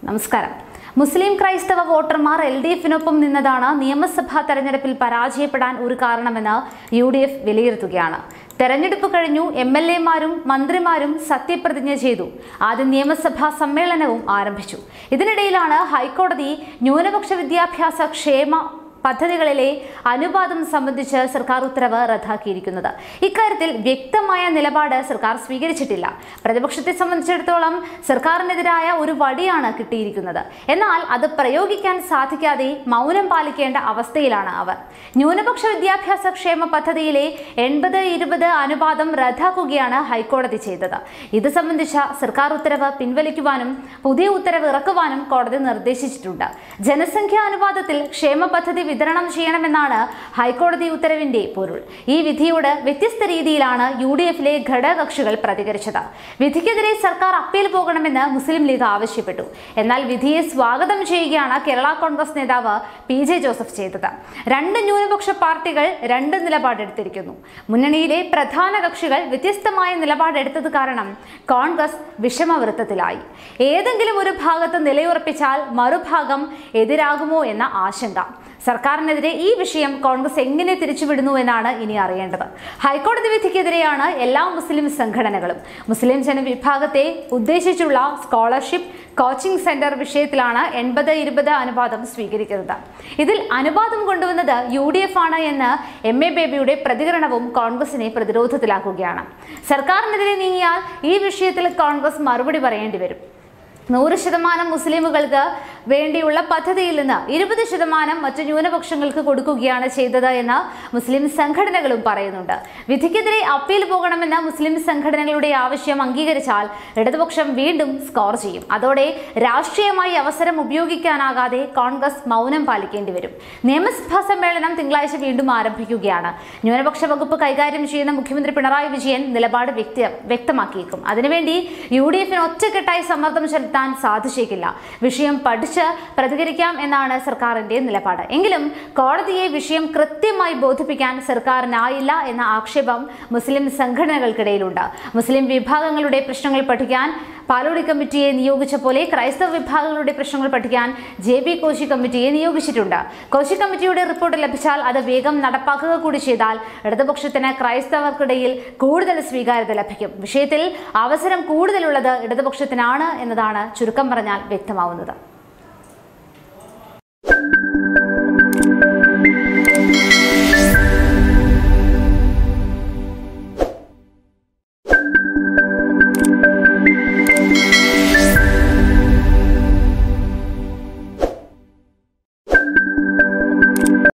നമസ്കാരം മുസ്ലിം ക്രൈസ്തവ വോട്ടർമാർ എൽ ഡി എഫിനൊപ്പം നിന്നതാണ് നിയമസഭാ തെരഞ്ഞെടുപ്പിൽ പരാജയപ്പെടാൻ ഒരു കാരണമെന്ന് യു ഡി എഫ് വിലയിരുത്തുകയാണ് തെരഞ്ഞെടുപ്പ് കഴിഞ്ഞു എം എൽ എമാരും മന്ത്രിമാരും സത്യപ്രതിജ്ഞ ചെയ്തു ആദ്യം നിയമസഭാ സമ്മേളനവും ആരംഭിച്ചു ഇതിനിടയിലാണ് ഹൈക്കോടതി ന്യൂനപക്ഷ വിദ്യാഭ്യാസ ക്ഷേമ പദ്ധതികളിലെ അനുപാതം സംബന്ധിച്ച് സർക്കാർ ഉത്തരവ് റദ്ദാക്കിയിരിക്കുന്നത് ഇക്കാര്യത്തിൽ വ്യക്തമായ നിലപാട് സർക്കാർ സ്വീകരിച്ചിട്ടില്ല പ്രതിപക്ഷത്തെ സംബന്ധിച്ചിടത്തോളം സർക്കാരിനെതിരായ ഒരു വടിയാണ് കിട്ടിയിരിക്കുന്നത് എന്നാൽ അത് പ്രയോഗിക്കാൻ സാധിക്കാതെ മൗനം പാലിക്കേണ്ട അവസ്ഥയിലാണ് അവർ ന്യൂനപക്ഷ വിദ്യാഭ്യാസ ക്ഷേമ പദ്ധതിയിലെ എൺപത് ഇരുപത് അനുപാതം റദ്ദാക്കുകയാണ് ഹൈക്കോടതി ചെയ്തത് ഇത് സംബന്ധിച്ച സർക്കാർ ഉത്തരവ് പിൻവലിക്കുവാനും പുതിയ ഉത്തരവ് ഇറക്കുവാനും കോടതി നിർദ്ദേശിച്ചിട്ടുണ്ട് ജനസംഖ്യാ അനുപാതത്തിൽ ക്ഷേമ പദ്ധതി വിതരണം ചെയ്യണമെന്നാണ് ഹൈക്കോടതി ഉത്തരവിന്റെ പൊരുൾ ഈ വിധിയോട് വ്യത്യസ്ത രീതിയിലാണ് യു ഡി എഫിലെ ഘടകകക്ഷികൾ പ്രതികരിച്ചത് വിധിക്കെതിരെ സർക്കാർ അപ്പീൽ പോകണമെന്ന് മുസ്ലിം ലീഗ് ആവശ്യപ്പെട്ടു എന്നാൽ വിധിയെ സ്വാഗതം ചെയ്യുകയാണ് കേരള കോൺഗ്രസ് നേതാവ് പി ജെ ജോസഫ് ചെയ്തത് രണ്ട് ന്യൂനപക്ഷ പാർട്ടികൾ രണ്ട് നിലപാടെടുത്തിരിക്കുന്നു മുന്നണിയിലെ പ്രധാന കക്ഷികൾ വ്യത്യസ്തമായ നിലപാടെടുത്തത് കാരണം കോൺഗ്രസ് വിഷമവൃത്തത്തിലായി ഏതെങ്കിലും ഒരു ഭാഗത്ത് നിലയുറപ്പിച്ചാൽ മറുഭാഗം എതിരാകുമോ എന്ന ആശങ്ക സർക്കാരിനെതിരെ ഈ വിഷയം കോൺഗ്രസ് എങ്ങനെ തിരിച്ചുവിടുന്നു എന്നാണ് ഇനി അറിയേണ്ടത് ഹൈക്കോടതി വിധിക്കെതിരെയാണ് എല്ലാ മുസ്ലിം സംഘടനകളും മുസ്ലിം ജനവിഭാഗത്തെ ഉദ്ദേശിച്ചുള്ള സ്കോളർഷിപ്പ് കോച്ചിംഗ് സെന്റർ വിഷയത്തിലാണ് എൺപത് ഇരുപത് അനുപാതം സ്വീകരിക്കുന്നത് ഇതിൽ അനുപാതം കൊണ്ടുവന്നത് യു ഡി എഫ് ആണ് എന്ന് എം എ ബേബിയുടെ പ്രതികരണവും കോൺഗ്രസിനെ പ്രതിരോധത്തിലാക്കുകയാണ് സർക്കാരിനെതിരെ നീങ്ങിയാൽ ഈ വിഷയത്തിൽ കോൺഗ്രസ് മറുപടി പറയേണ്ടി വരും നൂറ് ശതമാനം മുസ്ലിമുകൾക്ക് വേണ്ടിയുള്ള പദ്ധതിയിൽ നിന്ന് ഇരുപത് ശതമാനം മറ്റു ന്യൂനപക്ഷങ്ങൾക്ക് കൊടുക്കുകയാണ് ചെയ്തത് എന്ന് മുസ്ലിം സംഘടനകളും പറയുന്നുണ്ട് വിധിക്കെതിരെ അപ്പീൽ പോകണമെന്ന മുസ്ലിം സംഘടനകളുടെ ആവശ്യം അംഗീകരിച്ചാൽ ഇടതുപക്ഷം വീണ്ടും സ്കോർ ചെയ്യും അതോടെ രാഷ്ട്രീയമായി അവസരം ഉപയോഗിക്കാനാകാതെ കോൺഗ്രസ് മൗനം പാലിക്കേണ്ടി വരും നിയമസഭാ സമ്മേളനം തിങ്കളാഴ്ച വീണ്ടും ആരംഭിക്കുകയാണ് ന്യൂനപക്ഷ വകുപ്പ് കൈകാര്യം ചെയ്യുന്ന മുഖ്യമന്ത്രി പിണറായി വിജയൻ നിലപാട് വ്യക്തി വ്യക്തമാക്കിയേക്കും അതിനുവേണ്ടി യു ഡി എഫിന് ഒറ്റക്കെട്ടായി സമ്മർദ്ദം ചെലുത്താൻ സാധിച്ചേക്കില്ല വിഷയം പഠിച്ച് പ്രതികരിക്കാം എന്നാണ് സർക്കാരിന്റെ നിലപാട് എങ്കിലും കോടതിയെ വിഷയം കൃത്യമായി ബോധിപ്പിക്കാൻ സർക്കാരിനായില്ല എന്ന ആക്ഷേപം മുസ്ലിം സംഘടനകൾക്കിടയിലുണ്ട് മുസ്ലിം വിഭാഗങ്ങളുടെ പ്രശ്നങ്ങൾ പഠിക്കാൻ പാലോടി കമ്മിറ്റിയെ നിയോഗിച്ച പോലെ ക്രൈസ്തവ വിഭാഗങ്ങളുടെ പ്രശ്നങ്ങൾ പഠിക്കാൻ ജെ ബി കോശി കമ്മിറ്റിയെ നിയോഗിച്ചിട്ടുണ്ട് കോശി കമ്മിറ്റിയുടെ റിപ്പോർട്ട് ലഭിച്ചാൽ അത് വേഗം നടപ്പാക്കുക കൂടി ചെയ്താൽ ഇടതുപക്ഷത്തിന് ക്രൈസ്തവർക്കിടയിൽ കൂടുതൽ സ്വീകാര്യത ലഭിക്കും വിഷയത്തിൽ അവസരം കൂടുതലുള്ളത് ഇടതുപക്ഷത്തിനാണ് എന്നതാണ് ചുരുക്കം പറഞ്ഞാൽ വ്യക്തമാവുന്നത്